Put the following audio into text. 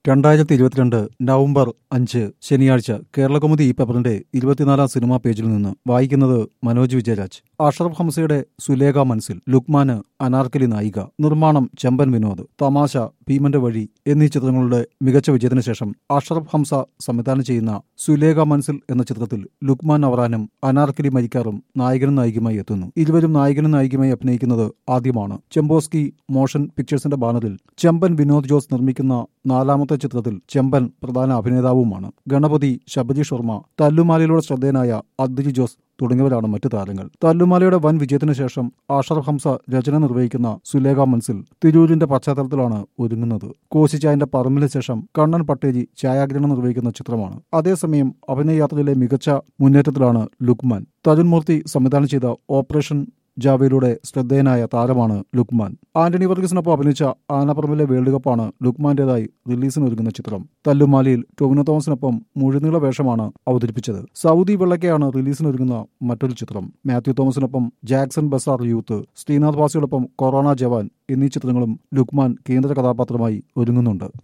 രണ്ടായിരത്തി ഇരുപത്തിരണ്ട് നവംബർ അഞ്ച് ശനിയാഴ്ച കേരളകൗമുദി ഈ പേപ്പറിന്റെ ഇരുപത്തിനാലാം സിനിമാ പേജിൽ നിന്ന് വായിക്കുന്നത് മനോജ് വിജയരാജ് അഷറഫ് ഹംസയുടെ സുലേഖ മനസ്സിൽ ലുക്മാന് അനാർക്കലി നായിക നിർമ്മാണം ചെമ്പൻ വിനോദ് തമാശ ഭീമന്റെ വഴി എന്നീ ചിത്രങ്ങളുടെ മികച്ച വിജയത്തിന് ശേഷം അഷറഫ് ഹംസ സംവിധാനം ചെയ്യുന്ന സുലേഖ മനസ്സിൽ എന്ന ചിത്രത്തിൽ ലുക്മാൻ അവറാനും അനാർക്കലി മരിക്കാറും നായകനും നായികയുമായി എത്തുന്നു ഇരുവരും നായകനും നായികയുമായി അഭിനയിക്കുന്നത് ആദ്യമാണ് ചെമ്പോസ്കി മോഷൻ പിക്ചേഴ്സിന്റെ ബാനറിൽ ചെമ്പൻ വിനോദ് ജോസ് നിർമ്മിക്കുന്ന നാലാമത്തെ ചിത്രത്തിൽ ചെമ്പൻ പ്രധാന അഭിനേതാവുമാണ് ഗണപതി ശബരി ശർമ്മ തല്ലുമാലയിലൂടെ ശ്രദ്ധേയനായ അദ്രി ജോസ് തുടങ്ങിയവരാണ് മറ്റു താരങ്ങൾ തല്ലുമാലയുടെ വൻ വിജയത്തിനു ശേഷം ആഷറഫ് ഹംസ രചന നിർവഹിക്കുന്ന സുലേഖ മൻസിൽ തിരൂരിന്റെ പശ്ചാത്തലത്തിലാണ് ഒരുങ്ങുന്നത് കോശിച്ചായന്റെ പറമ്പിന് ശേഷം കണ്ണൻ പട്ടേജി ഛായാഗ്രഹണം നിർവഹിക്കുന്ന ചിത്രമാണ് അതേസമയം അഭിനയയാത്രയിലെ മികച്ച മുന്നേറ്റത്തിലാണ് ലുക്മാൻ തരുൺ മൂർത്തി സംവിധാനം ചെയ്ത ഓപ്പറേഷൻ ജാവയിലൂടെ ശ്രദ്ധേയനായ താരമാണ് ലുക്മാൻ ആന്റണി വർഗീസിനൊപ്പം അഭിനയിച്ച ആനപ്പറമ്പിലെ വേൾഡ് കപ്പാണ് ലുക്മാന്റേതായി റിലീസിനൊരുങ്ങുന്ന ചിത്രം തല്ലുമാലിയിൽ ടൊവിനോ തോമസിനൊപ്പം മുഴുനീള വേഷമാണ് അവതരിപ്പിച്ചത് സൗദി വെള്ളക്കയാണ് റിലീസിനൊരുങ്ങുന്ന മറ്റൊരു ചിത്രം മാത്യു തോമസിനൊപ്പം ജാക്സൺ ബസാർ യൂത്ത് ശ്രീനാഥ് വാസിയോടൊപ്പം കൊറോണ ജവാൻ എന്നീ ചിത്രങ്ങളും ലുക്മാൻ കേന്ദ്ര കഥാപാത്രമായി ഒരുങ്ങുന്നുണ്ട്